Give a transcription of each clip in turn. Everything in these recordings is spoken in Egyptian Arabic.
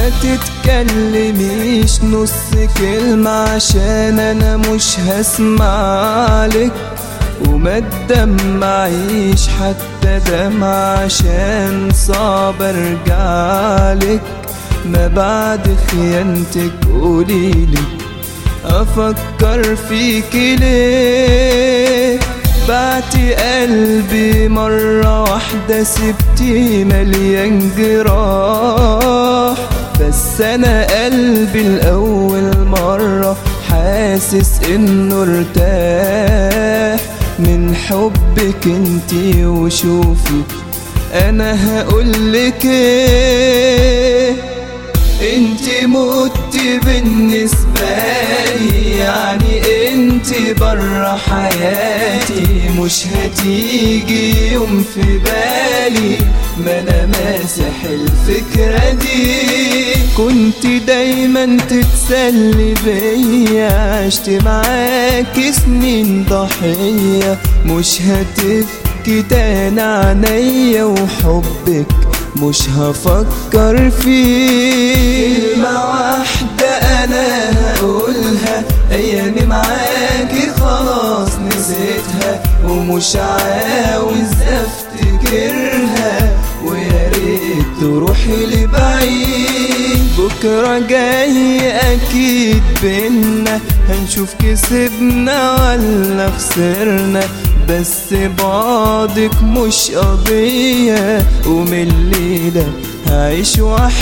ما تتكلميش نص كلمة عشان انا مش هسمعلك وما تدمعيش حتى دمع عشان صعب ارجعلك ما بعد خيانتك قوليلي افكر فيكي ليه بعتي قلبي مرة واحدة سبتي مليان جراح بس انا قلبي الاول مرة حاسس انه ارتاح من حبك انتي وشوفي انا هقولك ايه انتي مت بالنسبة لي يعني انتي برا حياتي مش هتيجي يوم في بالي ما انا ماسح الفكرة دي كنت دايما تتسلي بيا عشت معاكي سنين ضحية مش هتبكي تاني عينيا وحبك مش هفكر فيه كلمة واحدة أنا هقولها أيامي معاكي خلاص نسيتها ومش عاوز أفتكرها ويا ريت تروحي لبعيد بكرة جاي أكيد بينا هنشوف كسبنا ولا خسرنا بس بعضك مش قضية ومن الليلة هعيش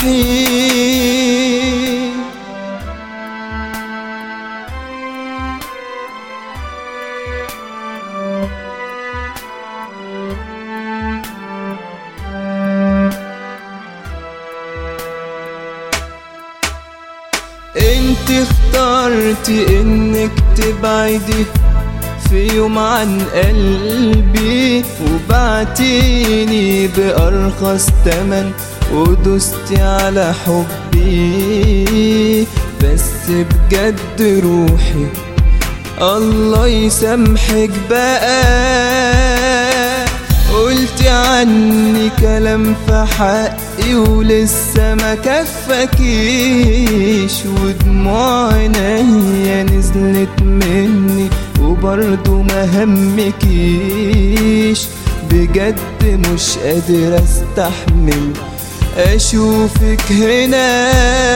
وحيد انت اخترتي انك تبعدي في يوم عن قلبي وبعتيني بأرخص تمن ودوستي على حبي بس بجد روحي الله يسامحك بقى قلت عني كلام في حقي ولسه ما كفكيش ودموع عينيا نزلت مني وبرضه ما همكيش بجد مش قادر استحمل اشوفك هنا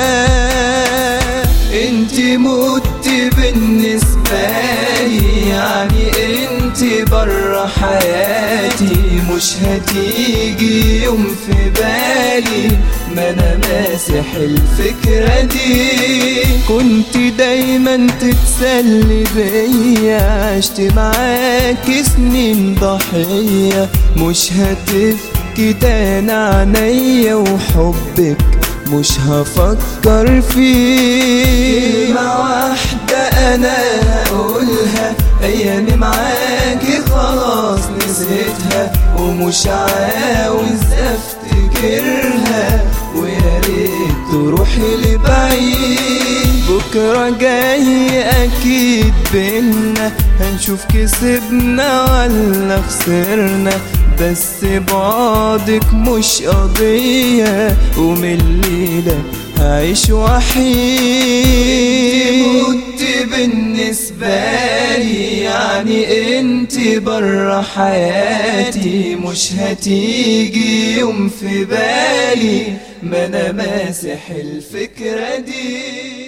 انت مت بالنسبة لي يعني انت برا حياتي مش هتيجي يوم في بالي ما انا ماسح الفكرة دي كنت دايما تتسلي بيا عشت معاكي سنين ضحية مش هتبكي تاني عينيا وحبك مش هفكر فيه كلمة واحدة أنا هقولها أيامي معاكي خلاص نسيتها ومش عاوز أفتكرها ويا ريت تروحي لبعيد بكرة جاي أكيد بينا هنشوف كسبنا ولا خسرنا بس بعضك مش قضية ومن الليلة هعيش وحيد مت بالنسبة لي يعني انت برا حياتي مش هتيجي يوم في بالي ما انا ماسح الفكرة دي